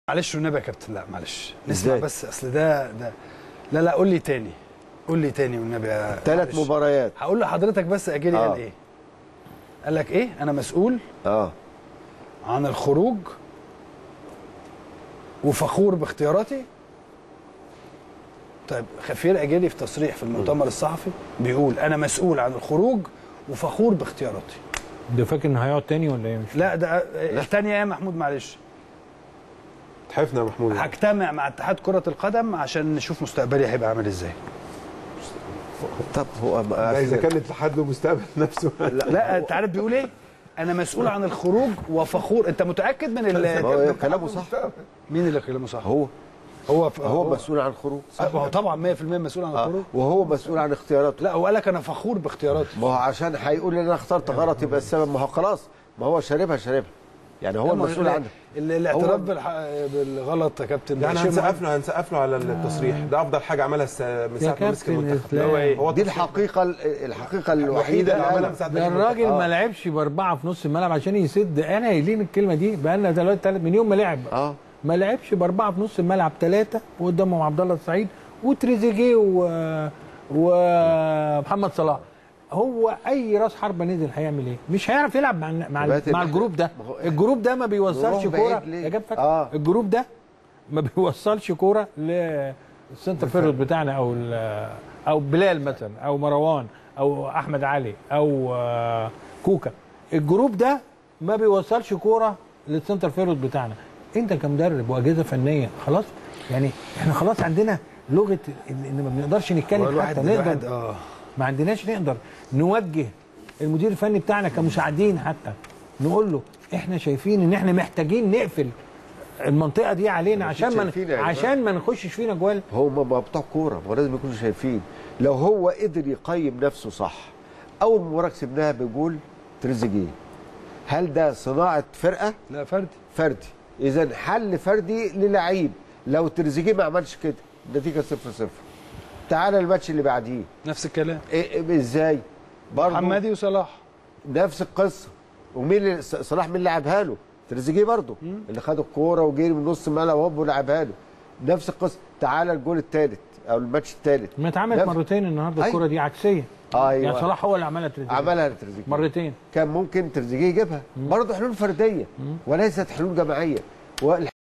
معلش والنبي يا كابتن لا معلش نسمع إزاي؟ بس اصل ده ده لا لا قول لي تاني قول لي تاني والنبي يا ثلاث معلش. مباريات هقول لحضرتك بس اجيري آه. قال ايه قال لك ايه انا مسؤول اه عن الخروج وفخور باختياراتي طيب خفير اجيلي في تصريح في المؤتمر الصحفي بيقول انا مسؤول عن الخروج وفخور باختياراتي ده فاكر ان هيقعد تاني ولا ايه مش لا ده الثانيه يا محمود معلش تحفنا يا محمود هجتمع مع اتحاد كره القدم عشان نشوف مستقبلي هيبقى عامل ازاي طب هو ده اذا كان الاتحاد له مستقبل نفسه لا انت عارف بيقول ايه انا مسؤول عن الخروج وفخور انت متاكد من ما ال... هو كلامه صح مين اللي كلامه صح هو هو هو مسؤول عن الخروج صح هو طبعا 100% مسؤول عن آه. الخروج وهو مسؤول عن اختياراته لا هو قال لك انا فخور باختياراتي ما هو عشان هيقول ان انا اخترت غلط يبقى السبب ما هو خلاص ما هو شاربها شاربها يعني هو لا، ما المسؤول عنها ال- الاعتراف هو- بالح... بالغلط يا كابتن ده يعني شيء هنسقف مهم. له هنسقف له على التصريح ده افضل حاجه عملها الس- من ساعه ما مسك كابتن المنتخب إسلام. هو إيه؟ هو دي التصريح. الحقيقه الحقيقه الوحيده الوحيده اللي عملها اللي من ساعه ما ده جه الراجل المنتخب. ما لعبش باربعه في نص الملعب عشان يسد انا قايلين الكلمه دي بقى لنا دلوقتي تلات من يوم ما لعب اه ما لعبش باربعه في نص الملعب ثلاثه وقدامهم عبد الله السعيد وتريزيجيه و... ومحمد صلاح هو اي راس حربه نزل هيعمل ايه؟ مش هيعرف يلعب مع مع, دلوقتي مع إحنا- الجروب ده ما هو- الجروب ده ما بيوصلش نروح بعيد كوره ليه؟ يا جاب فاكر آه. الجروب ده ما بيوصلش كوره للسنتر فيرود بتاعنا او ال- او بلال مثلا او مروان او احمد علي او آه، كوكا الجروب ده ما بيوصلش كوره للسنتر فيرود بتاعنا انت كمدرب واجهزه فنيه خلاص يعني احنا خلاص عندنا لغه ان إن ما بنقدرش هو نتكلم الواحد حتى الواحد نقدر اه ما عندناش نقدر نوجه المدير الفني بتاعنا كمساعدين حتى نقول له احنا شايفين ان احنا محتاجين نقفل المنطقه دي علينا عشان ما شايفين يا جماعة. عشان ما نخشش فينا جوال هو ما ما بتوع كوره ما لازم يكونوا شايفين لو هو قدر يقيم نفسه صح اول مباراه كسبناها بجول تريزيجيه هل ده صناعه فرقه لا فردي فردي اذا حل فردي للعيب لو تريزيجيه ما عملش كده النتيجه 0 0 تعالى الماتش اللي بعديه نفس الكلام إيه إيه ازاي برضه حمادي وصلاح نفس القصه ومين اللي ص- صلاح مين اللي لعبها له تريزيجيه برضه اللي خد الكوره وجري من نص الملعب وهوب ولعبها له نفس القصه تعالى الجول الثالث او الماتش الثالث ما اتعملت نفس- مرتين النهارده أيوة. الكره دي عكسيه ايوه يعني صلاح هو اللي عملها تريزيجيه عملها لتريزيجيه مرتين كان ممكن تريزيجيه يجيبها برضه حلول فرديه وليست حلول جماعيه